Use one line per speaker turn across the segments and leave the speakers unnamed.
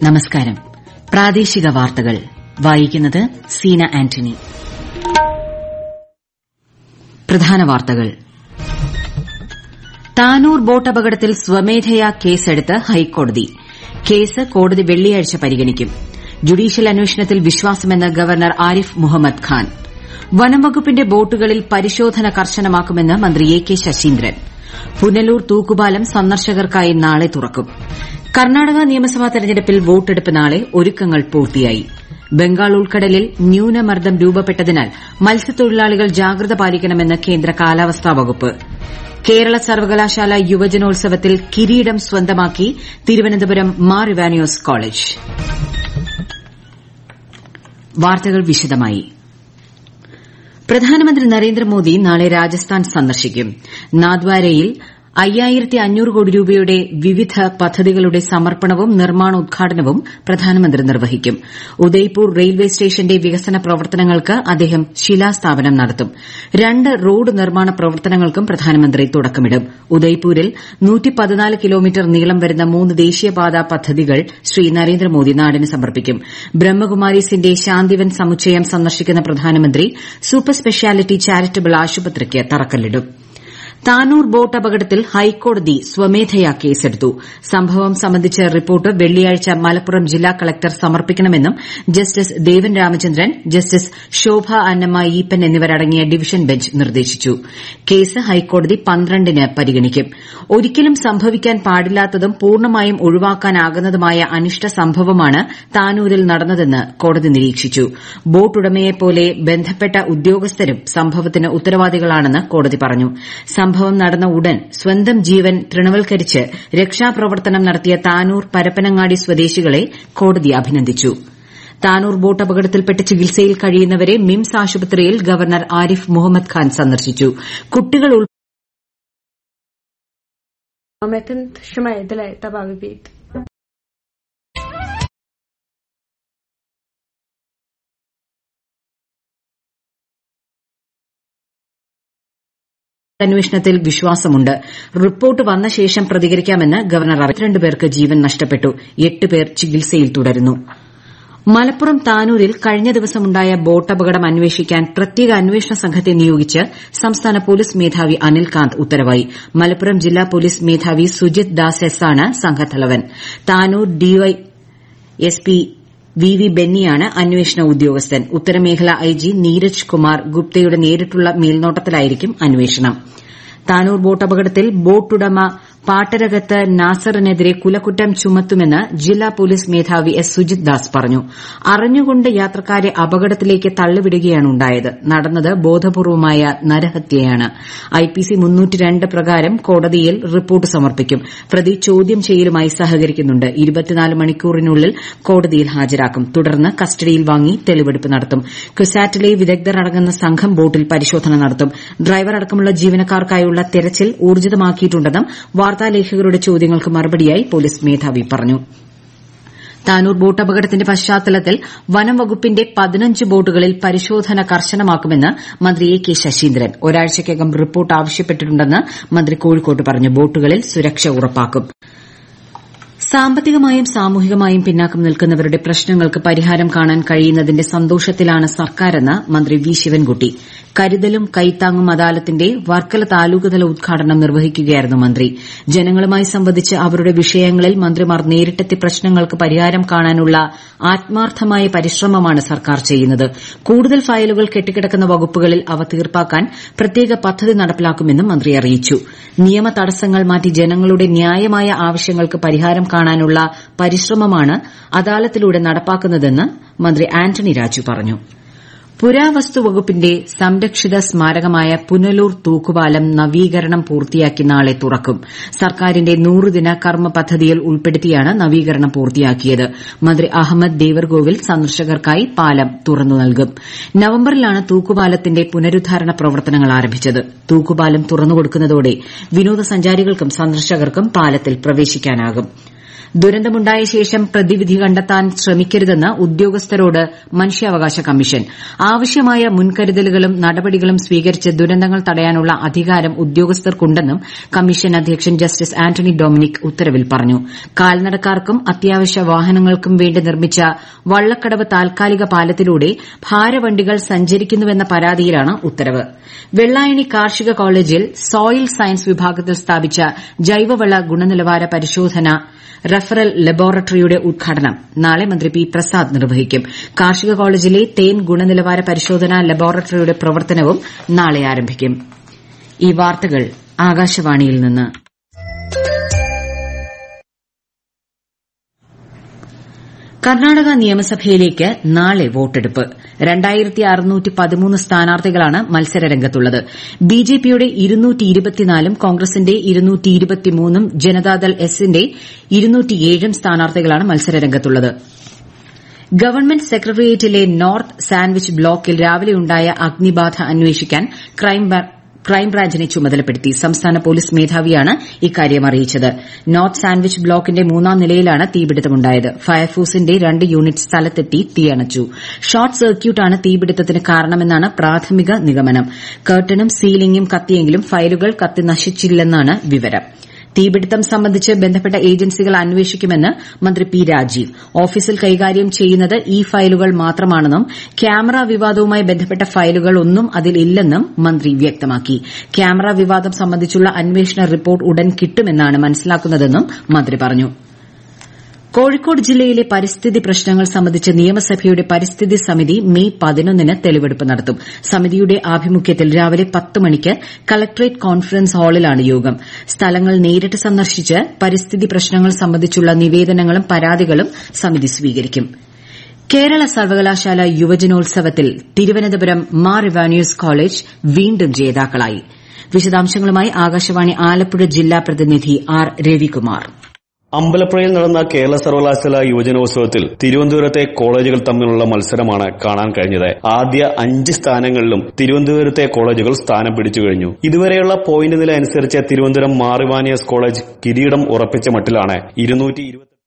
നമസ്കാരം പ്രാദേശിക വാർത്തകൾ വായിക്കുന്നത് സീന ആന്റണി പ്രധാന വാർത്തകൾ താനൂർ ബോട്ടപകടത്തിൽ സ്വമേധയാ കേസെടുത്ത് ഹൈക്കോടതി കേസ് കോടതി വെള്ളിയാഴ്ച പരിഗണിക്കും ജുഡീഷ്യൽ അന്വേഷണത്തിൽ വിശ്വാസമെന്ന് ഗവർണർ ആരിഫ് മുഹമ്മദ് ഖാൻ വനംവകുപ്പിന്റെ ബോട്ടുകളിൽ പരിശോധന കർശനമാക്കുമെന്ന് മന്ത്രി എ കെ ശശീന്ദ്രൻ പുനലൂർ തൂക്കുപാലം സന്ദർശകർക്കായി നാളെ തുറക്കും കർണാടക നിയമസഭാ തെരഞ്ഞെടുപ്പിൽ വോട്ടെടുപ്പ് നാളെ ഒരുക്കങ്ങൾ പൂർത്തിയായി ബംഗാൾ ഉൾക്കടലിൽ ന്യൂനമർദ്ദം രൂപപ്പെട്ടതിനാൽ മത്സ്യത്തൊഴിലാളികൾ ജാഗ്രത പാലിക്കണമെന്ന് കേന്ദ്ര കാലാവസ്ഥാ വകുപ്പ് കേരള സർവകലാശാല യുവജനോത്സവത്തിൽ കിരീടം സ്വന്തമാക്കി തിരുവനന്തപുരം മാർ ഇവാനിയോസ് കോളേജ് വാർത്തകൾ വിശദമായി പ്രധാനമന്ത്രി നരേന്ദ്രമോദി നാളെ രാജസ്ഥാൻ സന്ദർശിക്കും നാദ്വാരയിൽ അയ്യായിരത്തി അഞ്ഞൂറ് കോടി രൂപയുടെ വിവിധ പദ്ധതികളുടെ സമർപ്പണവും നിർമ്മാണോദ്ഘാടനവും പ്രധാനമന്ത്രി നിർവഹിക്കും ഉദയ്പൂർ റെയിൽവേ സ്റ്റേഷന്റെ വികസന പ്രവർത്തനങ്ങൾക്ക് അദ്ദേഹം ശിലാസ്ഥാപനം നടത്തും രണ്ട് റോഡ് നിർമ്മാണ പ്രവർത്തനങ്ങൾക്കും പ്രധാനമന്ത്രി തുടക്കമിടും ഉദയ്പൂരിൽ കിലോമീറ്റർ നീളം വരുന്ന മൂന്ന് ദേശീയപാതാ പദ്ധതികൾ ശ്രീ നരേന്ദ്രമോദി നാടിന് സമർപ്പിക്കും ബ്രഹ്മകുമാരീസിന്റെ ശാന്തിവൻ സമുച്ചയം സന്ദർശിക്കുന്ന പ്രധാനമന്ത്രി സൂപ്പർ സ്പെഷ്യാലിറ്റി ചാരിറ്റബിൾ ആശുപത്രിക്ക് തറക്കല്ലിടും താനൂർ ബോട്ട് അപകടത്തിൽ ഹൈക്കോടതി സ്വമേധയാ കേസെടുത്തു സംഭവം സംബന്ധിച്ച റിപ്പോർട്ട് വെള്ളിയാഴ്ച മലപ്പുറം ജില്ലാ കളക്ടർ സമർപ്പിക്കണമെന്നും ജസ്റ്റിസ് ദേവൻ രാമചന്ദ്രൻ ജസ്റ്റിസ് ശോഭ അന്നമ്മ ഈപ്പൻ എന്നിവരടങ്ങിയ ഡിവിഷൻ ബെഞ്ച് നിർദ്ദേശിച്ചു കേസ് ഹൈക്കോടതി പന്ത്രണ്ടിന് പരിഗണിക്കും ഒരിക്കലും സംഭവിക്കാൻ പാടില്ലാത്തതും പൂർണ്ണമായും ഒഴിവാക്കാനാകുന്നതുമായ അനിഷ്ട സംഭവമാണ് താനൂരിൽ നടന്നതെന്ന് കോടതി നിരീക്ഷിച്ചു ബോട്ടുടമയെപ്പോലെ ബന്ധപ്പെട്ട ഉദ്യോഗസ്ഥരും സംഭവത്തിന് ഉത്തരവാദികളാണെന്ന് കോടതി പറഞ്ഞു സംഭവം നടന്ന ഉടൻ സ്വന്തം ജീവൻ തൃണവൽക്കരിച്ച് രക്ഷാപ്രവർത്തനം നടത്തിയ താനൂർ പരപ്പനങ്ങാടി സ്വദേശികളെ കോടതി അഭിനന്ദിച്ചു താനൂർ ബോട്ട് അപകടത്തിൽപ്പെട്ട് ചികിത്സയിൽ കഴിയുന്നവരെ മിംസ് ആശുപത്രിയിൽ ഗവർണർ ആരിഫ് മുഹമ്മദ് ഖാൻ സന്ദർശിച്ചു കുട്ടികൾ അന്വേഷണത്തിൽ വിശ്വാസമുണ്ട് റിപ്പോർട്ട് വന്ന ശേഷം പ്രതികരിക്കാമെന്ന് ഗവർണർ അറിയിച്ചു പേർക്ക് ജീവൻ നഷ്ടപ്പെട്ടു എട്ട് പേർ ചികിത്സയിൽ തുടരുന്നു മലപ്പുറം താനൂരിൽ കഴിഞ്ഞ ദിവസമുണ്ടായ ബോട്ടപകടം അന്വേഷിക്കാൻ പ്രത്യേക അന്വേഷണ സംഘത്തെ നിയോഗിച്ച് സംസ്ഥാന പോലീസ് മേധാവി അനിൽകാന്ത് ഉത്തരവായി മലപ്പുറം ജില്ലാ പോലീസ് മേധാവി സുജിത് ദാസ് എസ് ആണ് സംഘത്തലവൻ താനൂർ ഡിവൈഎസ്പി വി വി ബെന്നിയാണ് അന്വേഷണ ഉദ്യോഗസ്ഥൻ ഉത്തരമേഖല ഐജി നീരജ് കുമാർ ഗുപ്തയുടെ നേരിട്ടുള്ള മേൽനോട്ടത്തിലായിരിക്കും അന്വേഷണം താനൂർ ബോട്ടപകടത്തിൽ ബോട്ടുടമ പാട്ടരകത്ത് നാസറിനെതിരെ കുലക്കുറ്റം ചുമത്തുമെന്ന് ജില്ലാ പോലീസ് മേധാവി എസ് സുജിത് ദാസ് പറഞ്ഞു അറിഞ്ഞുകൊണ്ട് യാത്രക്കാരെ അപകടത്തിലേക്ക് തള്ളിവിടുകയാണ് ഉണ്ടായത് നടന്നത് ബോധപൂർവമായ നരഹത്യയാണ് ഐപിസി പ്രകാരം കോടതിയിൽ റിപ്പോർട്ട് സമർപ്പിക്കും പ്രതി ചോദ്യം ചെയ്യലുമായി സഹകരിക്കുന്നുണ്ട് മണിക്കൂറിനുള്ളിൽ കോടതിയിൽ ഹാജരാക്കും തുടർന്ന് കസ്റ്റഡിയിൽ വാങ്ങി തെളിവെടുപ്പ് നടത്തും ക്വിസാറ്റിലെ വിദഗ്ധർ അടങ്ങുന്ന സംഘം ബോട്ടിൽ പരിശോധന നടത്തും ഡ്രൈവർ അടക്കമുള്ള ജീവനക്കാർക്കായുള്ള തെരച്ചിൽ ഊർജിതമാക്കിയിട്ടുണ്ടെന്നും വാർത്താലേഖകരുടെ ചോദ്യങ്ങൾക്ക് മറുപടിയായി പോലീസ് മേധാവി പറഞ്ഞു താനൂർ ബോട്ട് അപകടത്തിന്റെ പശ്ചാത്തലത്തിൽ വനം വകുപ്പിന്റെ പതിനഞ്ച് ബോട്ടുകളിൽ പരിശോധന കർശനമാക്കുമെന്ന് മന്ത്രി എ കെ ശശീന്ദ്രൻ ഒരാഴ്ചയ്ക്കകം റിപ്പോർട്ട് ആവശ്യപ്പെട്ടിട്ടുണ്ടെന്ന് മന്ത്രി കോഴിക്കോട്ട് പറഞ്ഞു ബോട്ടുകളിൽ സുരക്ഷ ഉറപ്പാക്കും സാമ്പത്തികമായും സാമൂഹികമായും പിന്നാക്കം നിൽക്കുന്നവരുടെ പ്രശ്നങ്ങൾക്ക് പരിഹാരം കാണാൻ കഴിയുന്നതിന്റെ സന്തോഷത്തിലാണ് സർക്കാരെന്ന് മന്ത്രി വി ശിവൻകുട്ടി കരുതലും കൈത്താങ്ങും അദാലത്തിന്റെ വർക്കല താലൂക്ക്തല ഉദ്ഘാടനം നിർവഹിക്കുകയായിരുന്നു മന്ത്രി ജനങ്ങളുമായി സംവദിച്ച് അവരുടെ വിഷയങ്ങളിൽ മന്ത്രിമാർ നേരിട്ടെത്തി പ്രശ്നങ്ങൾക്ക് പരിഹാരം കാണാനുള്ള ആത്മാർത്ഥമായ പരിശ്രമമാണ് സർക്കാർ ചെയ്യുന്നത് കൂടുതൽ ഫയലുകൾ കെട്ടിക്കിടക്കുന്ന വകുപ്പുകളിൽ അവ തീർപ്പാക്കാൻ പ്രത്യേക പദ്ധതി നടപ്പിലാക്കുമെന്നും മന്ത്രി അറിയിച്ചു നിയമ തടസ്സങ്ങൾ മാറ്റി ജനങ്ങളുടെ ന്യായമായ ആവശ്യങ്ങൾക്ക് പരിഹാരം കാണാനുള്ള പരിശ്രമമാണ് അദാലത്തിലൂടെ നടപ്പാക്കുന്നതെന്ന് മന്ത്രി ആന്റണി രാജു പറഞ്ഞു പുരാവസ്തു വകുപ്പിന്റെ സംരക്ഷിത സ്മാരകമായ പുനലൂർ തൂക്കുപാലം നവീകരണം പൂർത്തിയാക്കി നാളെ തുറക്കും സർക്കാരിന്റെ നൂറുദിന കർമ്മ പദ്ധതിയിൽ ഉൾപ്പെടുത്തിയാണ് നവീകരണം പൂർത്തിയാക്കിയത് മന്ത്രി അഹമ്മദ് ദേവർകോവിൽ സന്ദർശകർക്കായി പാലം തുറന്നു നൽകും നവംബറിലാണ് തൂക്കുപാലത്തിന്റെ പുനരുദ്ധാരണ പ്രവർത്തനങ്ങൾ ആരംഭിച്ചത് തൂക്കുപാലം തുറന്നുകൊടുക്കുന്നതോടെ വിനോദസഞ്ചാരികൾക്കും സന്ദർശകർക്കും പാലത്തിൽ പ്രവേശിക്കാനാകും ദുരന്തമുണ്ടായ ശേഷം പ്രതിവിധി കണ്ടെത്താൻ ശ്രമിക്കരുതെന്ന് ഉദ്യോഗസ്ഥരോട് മനുഷ്യാവകാശ കമ്മീഷൻ ആവശ്യമായ മുൻകരുതലുകളും നടപടികളും സ്വീകരിച്ച് ദുരന്തങ്ങൾ തടയാനുള്ള അധികാരം ഉദ്യോഗസ്ഥർക്കുണ്ടെന്നും കമ്മീഷൻ അധ്യക്ഷൻ ജസ്റ്റിസ് ആന്റണി ഡൊമിനിക് ഉത്തരവിൽ പറഞ്ഞു കാൽനടക്കാർക്കും അത്യാവശ്യ വാഹനങ്ങൾക്കും വേണ്ടി നിർമ്മിച്ച വള്ളക്കടവ് താൽക്കാലിക പാലത്തിലൂടെ ഭാരവണ്ടികൾ സഞ്ചരിക്കുന്നുവെന്ന പരാതിയിലാണ് ഉത്തരവ് വെള്ളായണി കാർഷിക കോളേജിൽ സോയിൽ സയൻസ് വിഭാഗത്തിൽ സ്ഥാപിച്ച ജൈവവള ഗുണനിലവാര പരിശോധന റഫറൽ ലബോറട്ടറിയുടെ ഉദ്ഘാടനം നാളെ മന്ത്രി പി പ്രസാദ് നിർവഹിക്കും കാർഷിക കോളേജിലെ തേൻ ഗുണനിലവാര പരിശോധനാ ലബോറട്ടറിയുടെ പ്രവർത്തനവും നാളെ ആരംഭിക്കും ഈ വാർത്തകൾ ആകാശവാണിയിൽ നിന്ന് കർണാടക നിയമസഭയിലേക്ക് നാളെ വോട്ടെടുപ്പ് സ്ഥാനാർത്ഥികളാണ് മത്സരരംഗത്തുള്ളത് ബിജെപിയുടെ ും കോൺഗ്രസിന്റെ ഉം ജനതാദൾ എസിന്റെ ഉം സ്ഥാനാർത്ഥികളാണ് മത്സരരംഗത്തുള്ളത് ഗവൺമെന്റ് സെക്രട്ടേറിയറ്റിലെ നോർത്ത് സാൻഡ്വിച്ച് ബ്ലോക്കിൽ രാവിലെയുണ്ടായ അഗ്നിബാധ അന്വേഷിക്കാൻ ക്രൈംബ്രാഞ്ചിനെ ചുമതലപ്പെടുത്തി സംസ്ഥാന പോലീസ് മേധാവിയാണ് ഇക്കാര്യം അറിയിച്ചത് നോർത്ത് സാൻഡ്വിച്ച് ബ്ലോക്കിന്റെ മൂന്നാം നിലയിലാണ് തീപിടുത്തമുണ്ടായത് ഫയർഫോഴ്സിന്റെ രണ്ട് യൂണിറ്റ് സ്ഥലത്തെത്തി തീയണച്ചു ഷോർട്ട് സർക്യൂട്ടാണ് തീപിടുത്തത്തിന് കാരണമെന്നാണ് പ്രാഥമിക നിഗമനം കർട്ടനും സീലിംഗും കത്തിയെങ്കിലും ഫയലുകൾ കത്തി നശിച്ചില്ലെന്നാണ് വിവരം തീപിടുത്തം സംബന്ധിച്ച് ബന്ധപ്പെട്ട ഏജൻസികൾ അന്വേഷിക്കുമെന്ന് മന്ത്രി പി രാജീവ് ഓഫീസിൽ കൈകാര്യം ചെയ്യുന്നത് ഇ ഫയലുകൾ മാത്രമാണെന്നും ക്യാമറ വിവാദവുമായി ബന്ധപ്പെട്ട ഫയലുകൾ ഒന്നും അതിലില്ലെന്നും മന്ത്രി വ്യക്തമാക്കി ക്യാമറ വിവാദം സംബന്ധിച്ചുള്ള അന്വേഷണ റിപ്പോർട്ട് ഉടൻ കിട്ടുമെന്നാണ് മനസ്സിലാക്കുന്നതെന്നും മന്ത്രി പറഞ്ഞു കോഴിക്കോട് ജില്ലയിലെ പരിസ്ഥിതി പ്രശ്നങ്ങൾ സംബന്ധിച്ച് നിയമസഭയുടെ പരിസ്ഥിതി സമിതി മെയ് പതിനൊന്നിന് തെളിവെടുപ്പ് നടത്തും സമിതിയുടെ ആഭിമുഖ്യത്തിൽ രാവിലെ പത്ത് മണിക്ക് കളക്ടറേറ്റ് കോൺഫറൻസ് ഹാളിലാണ് യോഗം സ്ഥലങ്ങൾ നേരിട്ട് സന്ദർശിച്ച് പരിസ്ഥിതി പ്രശ്നങ്ങൾ സംബന്ധിച്ചുള്ള നിവേദനങ്ങളും പരാതികളും സമിതി സ്വീകരിക്കും കേരള സർവകലാശാല യുവജനോത്സവത്തിൽ തിരുവനന്തപുരം മാർ ഇവാനിയൂസ് കോളേജ് വീണ്ടും ജേതാക്കളായി വിശദാംശങ്ങളുമായി ആകാശവാണി ആലപ്പുഴ ജില്ലാ പ്രതിനിധി ആർ രവികുമാർ
അമ്പലപ്പുഴയിൽ നടന്ന കേരള സർവകലാശാല യുവജനോത്സവത്തിൽ തിരുവനന്തപുരത്തെ കോളേജുകൾ തമ്മിലുള്ള മത്സരമാണ് കാണാൻ കഴിഞ്ഞത് ആദ്യ അഞ്ച് സ്ഥാനങ്ങളിലും തിരുവനന്തപുരത്തെ കോളേജുകൾ സ്ഥാനം പിടിച്ചു കഴിഞ്ഞു ഇതുവരെയുള്ള പോയിന്റ് നില അനുസരിച്ച് തിരുവനന്തപുരം മാറിവാനിയസ് കോളേജ് കിരീടം ഉറപ്പിച്ച മട്ടിലാണ് ഇരുന്നൂറ്റി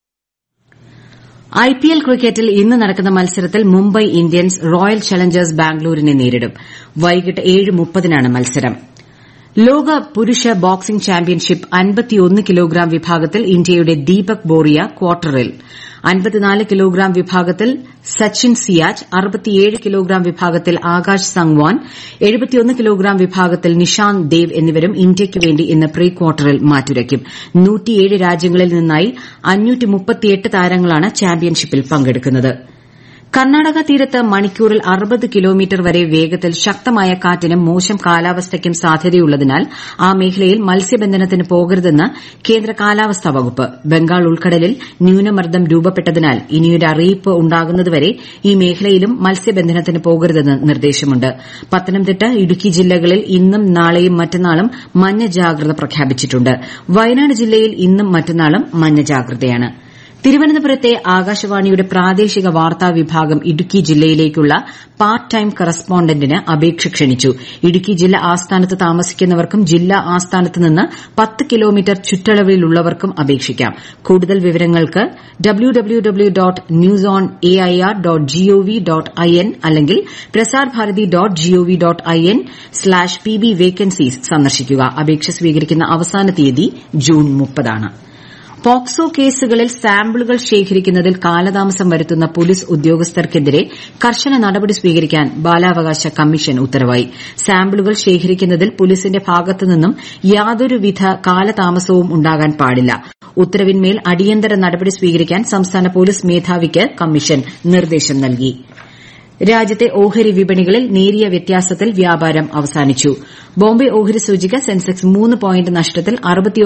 ഐപിഎൽ ക്രിക്കറ്റിൽ ഇന്ന് നടക്കുന്ന മത്സരത്തിൽ മുംബൈ ഇന്ത്യൻസ് റോയൽ ചലഞ്ചേഴ്സ് ബാംഗ്ലൂരിനെ നേരിടും വൈകിട്ട് ഏഴ് മുപ്പതിനാണ് മത്സരം ലോക പുരുഷ ബോക്സിംഗ് ചാമ്പ്യൻഷിപ്പ് അൻപത്തിയൊന്ന് കിലോഗ്രാം വിഭാഗത്തിൽ ഇന്ത്യയുടെ ദീപക് ബോറിയ ക്വാർട്ടറിൽ അൻപത്തിനാല് കിലോഗ്രാം വിഭാഗത്തിൽ സച്ചിൻ സിയാച്ച് അറുപത്തിയേഴ് കിലോഗ്രാം വിഭാഗത്തിൽ ആകാശ് സംഗ്വാൻ എഴുപത്തിയൊന്ന് കിലോഗ്രാം വിഭാഗത്തിൽ നിഷാന്ത് ദേവ് എന്നിവരും ഇന്ത്യയ്ക്ക് വേണ്ടി ഇന്ന് പ്രീ ക്വാർട്ടറിൽ മാറ്റുരയ്ക്കും നൂറ്റിയേഴ് രാജ്യങ്ങളിൽ നിന്നായി താരങ്ങളാണ് ചാമ്പ്യൻഷിപ്പിൽ പങ്കെടുക്കുന്നത് കർണാടക തീരത്ത് മണിക്കൂറിൽ അറുപത് കിലോമീറ്റർ വരെ വേഗത്തിൽ ശക്തമായ കാറ്റിനും മോശം കാലാവസ്ഥയ്ക്കും സാധ്യതയുള്ളതിനാൽ ആ മേഖലയിൽ മത്സ്യബന്ധനത്തിന് പോകരുതെന്ന് കേന്ദ്ര കാലാവസ്ഥാ വകുപ്പ് ബംഗാൾ ഉൾക്കടലിൽ ന്യൂനമർദ്ദം രൂപപ്പെട്ടതിനാൽ ഇനിയൊരു അറിയിപ്പ് ഉണ്ടാകുന്നതുവരെ ഈ മേഖലയിലും മത്സ്യബന്ധനത്തിന് പോകരുതെന്ന് നിർദ്ദേശമുണ്ട് പത്തനംതിട്ട ഇടുക്കി ജില്ലകളിൽ ഇന്നും നാളെയും മറ്റന്നാളും മഞ്ഞ ജാഗ്രത പ്രഖ്യാപിച്ചിട്ടുണ്ട് വയനാട് ജില്ലയിൽ ഇന്നും മറ്റന്നാളും മഞ്ഞ ജാഗ്രതയാണ് തിരുവനന്തപുരത്തെ ആകാശവാണിയുടെ പ്രാദേശിക വാർത്താ വിഭാഗം ഇടുക്കി ജില്ലയിലേക്കുള്ള പാർട്ട് ടൈം കറസ്പോണ്ടന്റിന് അപേക്ഷ ക്ഷണിച്ചു ഇടുക്കി ജില്ലാ ആസ്ഥാനത്ത് താമസിക്കുന്നവർക്കും ജില്ലാ ആസ്ഥാനത്ത് നിന്ന് പത്ത് കിലോമീറ്റർ ചുറ്റളവിലുള്ളവർക്കും അപേക്ഷിക്കാം കൂടുതൽ വിവരങ്ങൾക്ക് W W W dot news on A I R dot G O V dot I N അല്ലെങ്കിൽ Prasar Bharati dot G O V dot I N slash P B vacancies സന്ദർശിക്കുക അപേക്ഷ സ്വീകരിക്കുന്ന അവസാന തീയതി ജൂൺ മുപ്പതാണ് പോക്സോ കേസുകളിൽ സാമ്പിളുകൾ ശേഖരിക്കുന്നതിൽ കാലതാമസം വരുത്തുന്ന പോലീസ് ഉദ്യോഗസ്ഥർക്കെതിരെ കർശന നടപടി സ്വീകരിക്കാൻ ബാലാവകാശ കമ്മീഷൻ ഉത്തരവായി സാമ്പിളുകൾ ശേഖരിക്കുന്നതിൽ പോലീസിന്റെ ഭാഗത്തുനിന്നും യാതൊരുവിധ കാലതാമസവും ഉണ്ടാകാൻ പാടില്ല ഉത്തരവിന്മേൽ അടിയന്തര നടപടി സ്വീകരിക്കാൻ സംസ്ഥാന പോലീസ് മേധാവിക്ക് കമ്മീഷൻ നിർദ്ദേശം നൽകി രാജ്യത്തെ ഓഹരി വിപണികളിൽ നേരിയ വ്യത്യാസത്തിൽ വ്യാപാരം അവസാനിച്ചു ബോംബെ ഓഹരി സൂചിക സെൻസെക്സ് മൂന്ന് പോയിന്റ് നഷ്ടത്തിൽ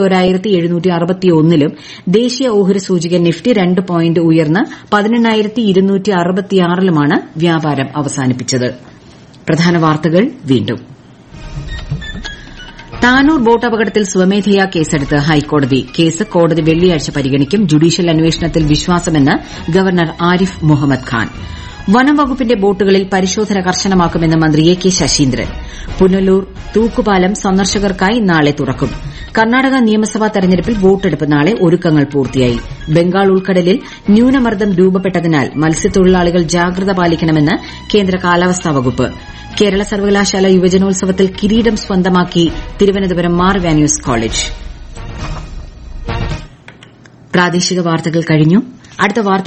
ലും ദേശീയ ഓഹരി സൂചിക നിഫ്റ്റി രണ്ട് പോയിന്റ് ഉയർന്ന് ലുമാണ് വ്യാപാരം അവസാനിപ്പിച്ചത് പ്രധാന വാർത്തകൾ വീണ്ടും താനൂർ ബോട്ടപകടത്തിൽ സ്വമേധയാ കേസെടുത്ത് ഹൈക്കോടതി കേസ് കോടതി വെള്ളിയാഴ്ച പരിഗണിക്കും ജുഡീഷ്യൽ അന്വേഷണത്തിൽ വിശ്വാസമെന്ന് ഗവർണർ ആരിഫ് മുഹമ്മദ് ഖാൻ വനം വകുപ്പിന്റെ ബോട്ടുകളിൽ പരിശോധന കർശനമാക്കുമെന്ന് മന്ത്രി എ കെ ശശീന്ദ്രൻ പുനലൂർ തൂക്കുപാലം സന്ദർശകർക്കായി നാളെ തുറക്കും കർണാടക നിയമസഭാ തെരഞ്ഞെടുപ്പിൽ വോട്ടെടുപ്പ് നാളെ ഒരുക്കങ്ങൾ പൂർത്തിയായി ബംഗാൾ ഉൾക്കടലിൽ ന്യൂനമർദ്ദം രൂപപ്പെട്ടതിനാൽ മത്സ്യത്തൊഴിലാളികൾ ജാഗ്രത പാലിക്കണമെന്ന് കേന്ദ്ര കാലാവസ്ഥാ വകുപ്പ് കേരള സർവകലാശാല യുവജനോത്സവത്തിൽ കിരീടം സ്വന്തമാക്കി തിരുവനന്തപുരം മാർ വാന്യൂസ് കോളേജ് പ്രാദേശിക വാർത്തകൾ കഴിഞ്ഞു അടുത്ത വാർത്ത